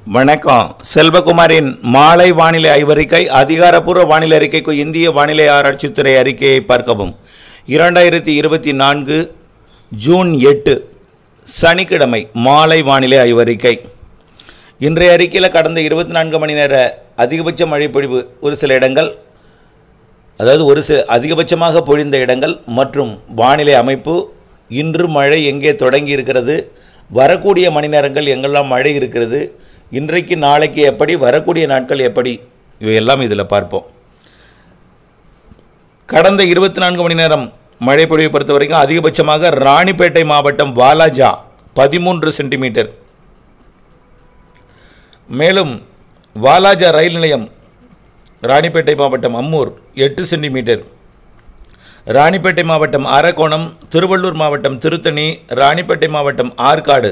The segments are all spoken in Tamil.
வணக்கம் செல்வகுமாரின் மாலை வானிலை ஆய்வறிக்கை அதிகாரப்பூர்வ வானிலை அறிக்கைக்கு இந்திய வானிலை ஆராய்ச்சித்துறை அறிக்கையை பார்க்கவும் இரண்டாயிரத்தி இருபத்தி நான்கு ஜூன் எட்டு சனிக்கிழமை மாலை வானிலை ஆய்வறிக்கை இன்றைய அறிக்கையில் கடந்த இருபத்தி நான்கு மணி நேர அதிகபட்ச மழைப்பொழிவு ஒரு சில இடங்கள் அதாவது ஒரு சில அதிகபட்சமாக பொழிந்த இடங்கள் மற்றும் வானிலை அமைப்பு இன்று மழை எங்கே தொடங்கி இருக்கிறது வரக்கூடிய மணி நேரங்கள் எங்கெல்லாம் மழை இருக்கிறது இன்றைக்கு நாளைக்கு எப்படி வரக்கூடிய நாட்கள் எப்படி இவையெல்லாம் இதில் பார்ப்போம் கடந்த இருபத்தி நான்கு மணி நேரம் மழை பொழிவை பொறுத்த வரைக்கும் அதிகபட்சமாக ராணிப்பேட்டை மாவட்டம் வாலாஜா பதிமூன்று சென்டிமீட்டர் மேலும் வாலாஜா ரயில் நிலையம் ராணிப்பேட்டை மாவட்டம் அம்மூர் எட்டு சென்டிமீட்டர் ராணிப்பேட்டை மாவட்டம் அரக்கோணம் திருவள்ளூர் மாவட்டம் திருத்தணி ராணிப்பேட்டை மாவட்டம் ஆற்காடு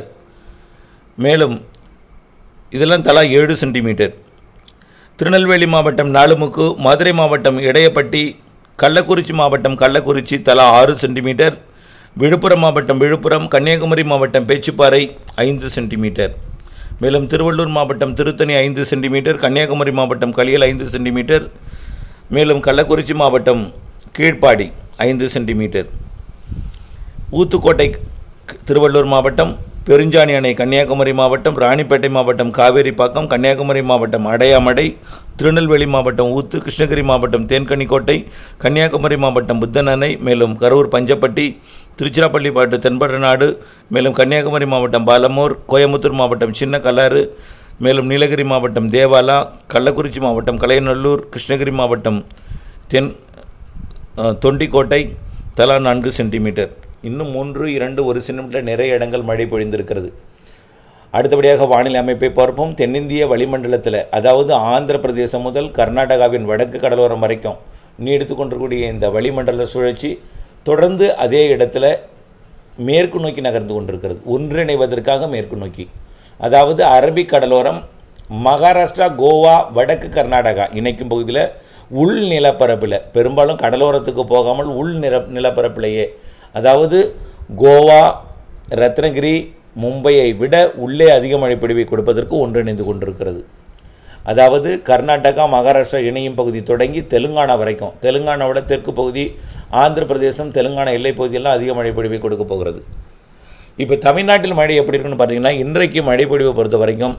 மேலும் இதெல்லாம் தலா ஏழு சென்டிமீட்டர் திருநெல்வேலி மாவட்டம் நாலுமுக்கு மதுரை மாவட்டம் இடையப்பட்டி கள்ளக்குறிச்சி மாவட்டம் கள்ளக்குறிச்சி தலா ஆறு சென்டிமீட்டர் விழுப்புரம் மாவட்டம் விழுப்புரம் கன்னியாகுமரி மாவட்டம் பேச்சுப்பாறை ஐந்து சென்டிமீட்டர் மேலும் திருவள்ளூர் மாவட்டம் திருத்தணி ஐந்து சென்டிமீட்டர் கன்னியாகுமரி மாவட்டம் களியல் ஐந்து சென்டிமீட்டர் மேலும் கள்ளக்குறிச்சி மாவட்டம் கீழ்ப்பாடி ஐந்து சென்டிமீட்டர் ஊத்துக்கோட்டை திருவள்ளூர் மாவட்டம் பெருஞ்சாணி அணை கன்னியாகுமரி மாவட்டம் ராணிப்பேட்டை மாவட்டம் காவேரிப்பாக்கம் கன்னியாகுமரி மாவட்டம் அடையாமடை திருநெல்வேலி மாவட்டம் ஊத்து கிருஷ்ணகிரி மாவட்டம் தேன்கனிக்கோட்டை கன்னியாகுமரி மாவட்டம் புத்தன் அணை மேலும் கரூர் பஞ்சப்பட்டி திருச்சிராப்பள்ளி பாட்டு தென்படநாடு மேலும் கன்னியாகுமரி மாவட்டம் பாலமூர் கோயம்புத்தூர் மாவட்டம் சின்ன கல்லாறு மேலும் நீலகிரி மாவட்டம் தேவாலா கள்ளக்குறிச்சி மாவட்டம் கலையநல்லூர் கிருஷ்ணகிரி மாவட்டம் தென் அஹ், தொண்டிக்கோட்டை தலா நான்கு சென்டிமீட்டர் இன்னும் மூன்று இரண்டு ஒரு சென்டிமீட்டர் நிறைய இடங்கள் மழை பொழிந்திருக்கிறது அடுத்தபடியாக வானிலை அமைப்பை பார்ப்போம் தென்னிந்திய வளிமண்டலத்தில் அதாவது ஆந்திர பிரதேசம் முதல் கர்நாடகாவின் வடக்கு கடலோரம் வரைக்கும் நீடித்து கொண்டிருக்கக்கூடிய இந்த வளிமண்டல சுழற்சி தொடர்ந்து அதே இடத்துல மேற்கு நோக்கி நகர்ந்து கொண்டிருக்கிறது ஒன்றிணைவதற்காக மேற்கு நோக்கி அதாவது அரபிக் கடலோரம் மகாராஷ்டிரா கோவா வடக்கு கர்நாடகா இணைக்கும் பகுதியில் உள் நிலப்பரப்பில் பெரும்பாலும் கடலோரத்துக்கு போகாமல் உள் நில நிலப்பரப்பிலேயே அதாவது கோவா ரத்னகிரி மும்பையை விட உள்ளே அதிக மழை பொழிவை கொடுப்பதற்கு ஒன்றிணைந்து கொண்டிருக்கிறது அதாவது கர்நாடகா மகாராஷ்டிரா இணையும் பகுதி தொடங்கி தெலுங்கானா வரைக்கும் தெலுங்கானாவோட தெற்கு பகுதி ஆந்திர பிரதேசம் தெலுங்கானா எல்லைப் பகுதியெல்லாம் அதிக மழை பொழிவை கொடுக்க போகிறது இப்போ தமிழ்நாட்டில் மழை எப்படி இருக்குன்னு பார்த்தீங்கன்னா இன்றைக்கு மழை பொழிவை பொறுத்த வரைக்கும்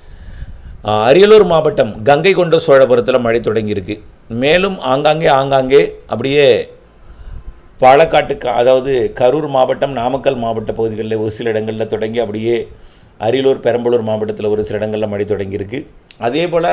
ஆஹ், அரியலூர் மாவட்டம் கங்கை கொண்ட சோழபுரத்தில் மழை தொடங்கியிருக்கு மேலும் ஆங்காங்கே ஆங்காங்கே அப்படியே பாலக்காட்டு க- அதாவது கரூர் மாவட்டம் நாமக்கல் மாவட்ட பகுதிகளில் ஒரு சில இடங்களில் தொடங்கி அப்படியே அரியலூர் பெரம்பலூர் மாவட்டத்தில் ஒரு சில இடங்களில் மழை தொடங்கியிருக்கு அதே போல்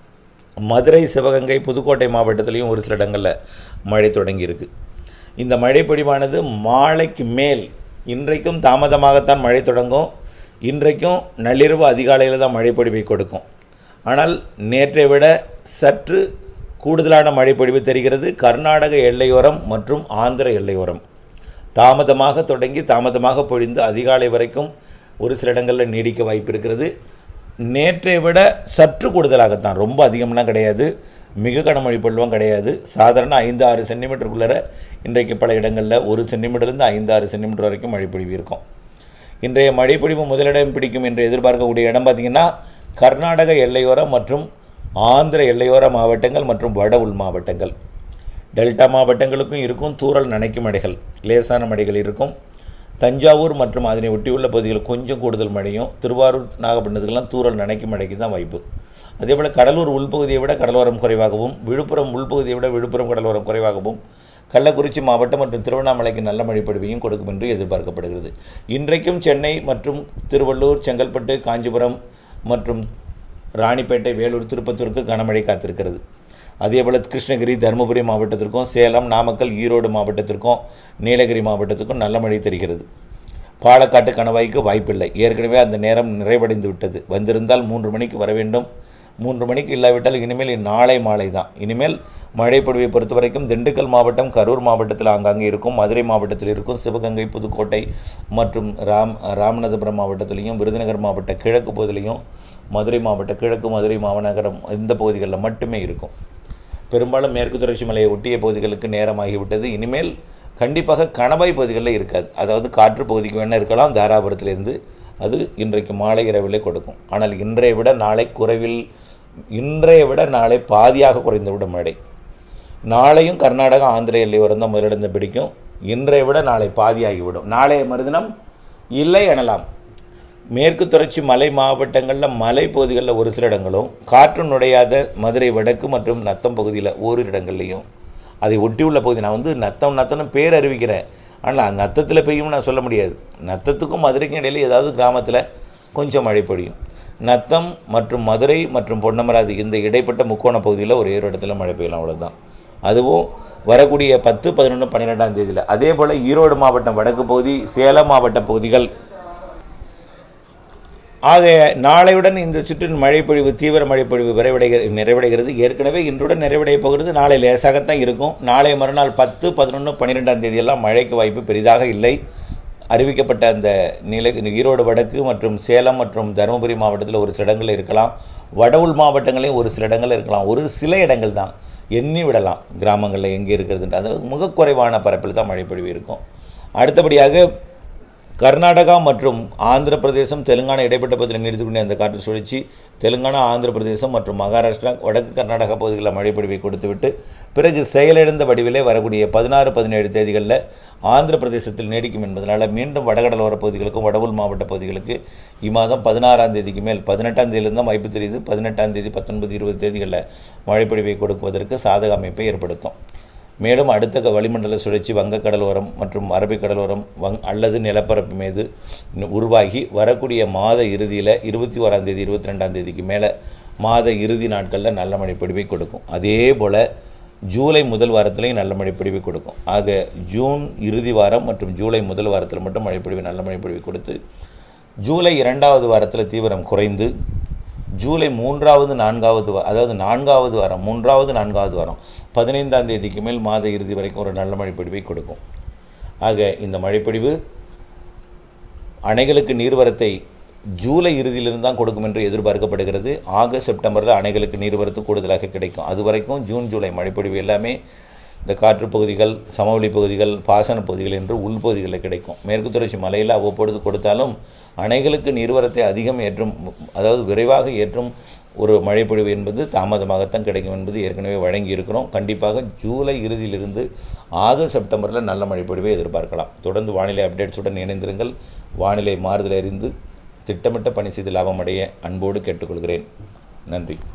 மதுரை சிவகங்கை புதுக்கோட்டை மாவட்டத்திலையும் ஒரு சில இடங்களில் மழை தொடங்கியிருக்கு இந்த மழை பொழிவானது மாலைக்கு மேல் இன்றைக்கும் தாமதமாகத்தான் மழை தொடங்கும் இன்றைக்கும் நள்ளிரவு அதிகாலையில் தான் மழை பொழிவை கொடுக்கும் ஆனால் நேற்றை விட சற்று கூடுதலான மழை பொழிவு தெரிகிறது கர்நாடக எல்லையோரம் மற்றும் ஆந்திர எல்லையோரம் தாமதமாக தொடங்கி தாமதமாக பொழிந்து அதிகாலை வரைக்கும் ஒரு சில இடங்களில் நீடிக்க வாய்ப்பு இருக்கிறது நேற்றை விட சற்று கூடுதலாகத்தான் ரொம்ப அதிகம்லாம் கிடையாது மிக கனமழை பொழிவும் கிடையாது சாதாரண ஐந்து ஆறு சென்டிமீட்டருக்குள்ளே இன்றைக்கு பல இடங்களில் ஒரு சென்டிமீட்டர்லேருந்து ஐந்து ஆறு சென்டிமீட்டர் வரைக்கும் மழை பொழிவு இருக்கும் இன்றைய மழைப்பொழிவு முதலிடம் பிடிக்கும் என்று எதிர்பார்க்கக்கூடிய இடம் பார்த்திங்கன்னா கர்நாடக எல்லையோரம் மற்றும் ஆந்திர எல்லையோர மாவட்டங்கள் மற்றும் வட உள் மாவட்டங்கள் டெல்டா மாவட்டங்களுக்கும் இருக்கும் தூறல் நனைக்கும் மழைகள் லேசான மழைகள் இருக்கும் தஞ்சாவூர் மற்றும் அதனை ஒட்டியுள்ள பகுதிகள் கொஞ்சம் கூடுதல் மழையும் திருவாரூர் நாகப்பட்டினத்துக்கெல்லாம் தூறல் நனைக்கும் மழைக்கு தான் வாய்ப்பு அதேபோல் கடலூர் உள்பகுதியை விட கடலோரம் குறைவாகவும் விழுப்புரம் உள்பகுதியை விட விழுப்புரம் கடலோரம் குறைவாகவும் கள்ளக்குறிச்சி மாவட்டம் மற்றும் திருவண்ணாமலைக்கு நல்ல மழை பொழிவையும் கொடுக்கும் என்று எதிர்பார்க்கப்படுகிறது இன்றைக்கும் சென்னை மற்றும் திருவள்ளூர் செங்கல்பட்டு காஞ்சிபுரம் மற்றும் ராணிப்பேட்டை வேலூர் திருப்பத்தூருக்கு கனமழை காத்திருக்கிறது அதேபோல் கிருஷ்ணகிரி தருமபுரி மாவட்டத்திற்கும் சேலம் நாமக்கல் ஈரோடு மாவட்டத்திற்கும் நீலகிரி மாவட்டத்திற்கும் நல்ல மழை தெரிகிறது பாலக்காட்டு கணவாய்க்கு வாய்ப்பில்லை ஏற்கனவே அந்த நேரம் நிறைவடைந்து விட்டது வந்திருந்தால் மூன்று மணிக்கு வர வேண்டும் மூன்று மணிக்கு இல்லாவிட்டால் இனிமேல் நாளை மாலை தான் இனிமேல் மழைப்பொழிவை பொறுத்த வரைக்கும் திண்டுக்கல் மாவட்டம் கரூர் மாவட்டத்தில் ஆங்காங்கே இருக்கும் மதுரை மாவட்டத்தில் இருக்கும் சிவகங்கை புதுக்கோட்டை மற்றும் ராம் ராமநாதபுரம் மாவட்டத்திலையும் விருதுநகர் மாவட்ட கிழக்கு பகுதியிலையும் மதுரை மாவட்ட கிழக்கு மதுரை மாநகரம் இந்த பகுதிகளில் மட்டுமே இருக்கும் பெரும்பாலும் மேற்கு தொடர்ச்சி மலையை ஒட்டிய பகுதிகளுக்கு நேரமாகிவிட்டது இனிமேல் கண்டிப்பாக கணவாய் பகுதிகளில் இருக்காது அதாவது காற்று பகுதிக்கு வேணால் இருக்கலாம் தாராபுரத்திலிருந்து அது இன்றைக்கு மாலை இரவிலே கொடுக்கும் ஆனால் இன்றைய விட நாளை குறைவில் இன்றைய விட நாளை பாதியாக குறைந்துவிடும் மழை நாளையும் கர்நாடகா ஆந்திர எல்லையோரம் தான் முதலிடம் பிடிக்கும் இன்றைய விட நாளை பாதியாகிவிடும் நாளைய மறுதினம் இல்லை எனலாம் மேற்கு தொடர்ச்சி மலை மாவட்டங்களில் மலை பகுதிகளில் ஒரு சில இடங்களும் காற்று நுழையாத மதுரை வடக்கு மற்றும் நத்தம் பகுதியில் ஓரிரு இடங்கள்லையும் அதை ஒட்டியுள்ள பகுதி நான் வந்து நத்தம் நத்தம்னு பேர் அறிவிக்கிறேன் ஆனால் நத்தத்தில் பெய்யும்னு நான் சொல்ல முடியாது நத்தத்துக்கும் மதுரைக்கும் இடையில ஏதாவது கிராமத்தில் கொஞ்சம் மழை பொழியும் நத்தம் மற்றும் மதுரை மற்றும் பொன்னமராதி இந்த இடைப்பட்ட முக்கோண பகுதியில் ஒரு ஏழு இடத்துல மழை பெய்யலாம் அவ்வளோதான் அதுவும் வரக்கூடிய பத்து பதினொன்று பன்னிரெண்டாம் தேதியில் அதே போல் ஈரோடு மாவட்டம் வடக்கு பகுதி சேலம் மாவட்ட பகுதிகள் ஆக நாளையுடன் இந்த சுற்றின் மழைப்பொழிவு தீவிர மழைப்பொழிவு விரைவடைகிற நிறைவடைகிறது ஏற்கனவே இன்றுடன் நிறைவடைய போகிறது நாளை லேசாகத்தான் இருக்கும் நாளை மறுநாள் பத்து பதினொன்று பன்னிரெண்டாம் தேதியெல்லாம் மழைக்கு வாய்ப்பு பெரிதாக இல்லை அறிவிக்கப்பட்ட அந்த நிலை ஈரோடு வடக்கு மற்றும் சேலம் மற்றும் தருமபுரி மாவட்டத்தில் ஒரு சில இடங்கள் இருக்கலாம் வட உள் மாவட்டங்களையும் ஒரு சில இடங்கள் இருக்கலாம் ஒரு சில இடங்கள் தான் எண்ணி விடலாம் கிராமங்களில் எங்கே இருக்கிறதுன்ற அது மிகக்குறைவான பரப்பில் தான் மழைப்பொழிவு இருக்கும் அடுத்தபடியாக கர்நாடகா மற்றும் ஆந்திர பிரதேசம் தெலுங்கானா இடைப்பட்ட பகுதியில் நீடித்துக்கொண்டே அந்த காற்று சுழற்சி தெலுங்கானா ஆந்திர பிரதேசம் மற்றும் மகாராஷ்டிரா வடக்கு கர்நாடகா பகுதிகளில் மழைப்பொழிவை கொடுத்துவிட்டு பிறகு செயலிழந்த வடிவிலே வரக்கூடிய பதினாறு பதினேழு தேதிகளில் ஆந்திர பிரதேசத்தில் நீடிக்கும் என்பதனால் மீண்டும் வடகடலோர பகுதிகளுக்கும் வடவுள் மாவட்ட பகுதிகளுக்கு இம்மாதம் பதினாறாம் தேதிக்கு மேல் பதினெட்டாம் தேதியிலிருந்து தான் வாய்ப்பு தெரியுது பதினெட்டாம் தேதி பத்தொன்பது இருபது தேதிகளில் மழைப்பொழிவை கொடுப்பதற்கு சாதக அமைப்பை ஏற்படுத்தும் மேலும் அடுத்த க- வளிமண்டல சுழற்சி வங்கக்கடலோரம் மற்றும் அரபிக்கடலோரம் வங் அல்லது நிலப்பரப்பு மீது நு- உருவாகி வரக்கூடிய மாத இறுதியில் இருபத்தி ஓராம் தேதி இருபத்தி ரெண்டாம் தேதிக்கு மேலே மாத இறுதி நாட்களில் நல்ல மழை பொழிவை கொடுக்கும் அதே போல் ஜூலை முதல் வாரத்திலையும் நல்ல மழை பொழிவை கொடுக்கும் ஆக ஜூன் இறுதி வாரம் மற்றும் ஜூலை முதல் வாரத்தில் மட்டும் மழைப்பொழிவு நல்ல மழை பொழிவை கொடுத்து ஜூலை இரண்டாவது வாரத்தில் தீவிரம் குறைந்து ஜூலை மூன்றாவது நான்காவது வா- அதாவது நான்காவது வாரம் மூன்றாவது நான்காவது வாரம் பதினைந்தாம் தேதிக்கு மேல் மாத இறுதி வரைக்கும் ஒரு நல்ல மழைப்பொழிவை கொடுக்கும் ஆக இந்த மழைப்பொழிவு அணைகளுக்கு நீர்வரத்தை ஜூலை இறுதியிலிருந்து தான் கொடுக்கும் என்று எதிர்பார்க்கப்படுகிறது ஆகஸ்ட் செப்டம்பரில் அணைகளுக்கு நீர்வரத்து கூடுதலாக கிடைக்கும் அது வரைக்கும் ஜூன் ஜூலை மழைப்பொழிவு எல்லாமே இந்த காற்று பகுதிகள் சமவெளி பகுதிகள் பாசன பகுதிகள் என்று உள்பகுதிகளில் கிடைக்கும் மேற்கு தொடர்ச்சி மலையில் அவ்வப்பொழுது கொடுத்தாலும் அணைகளுக்கு நீர்வரத்தை அதிகம் ஏற்றும் அதாவது விரைவாக ஏற்றும் ஒரு மழைப்பொழிவு என்பது தாமதமாகத்தான் கிடைக்கும் என்பது ஏற்கனவே வழங்கி இருக்கிறோம் கண்டிப்பாக ஜூலை இறுதியிலிருந்து ஆகஸ்ட் செப்டம்பரில் நல்ல மழைப்பொழிவை எதிர்பார்க்கலாம் தொடர்ந்து வானிலை அப்டேட்ஸுடன் இணைந்திருங்கள் வானிலை மாறுதல் அறிந்து திட்டமிட்ட பணி செய்து லாபம் அடைய அன்போடு கேட்டுக்கொள்கிறேன் நன்றி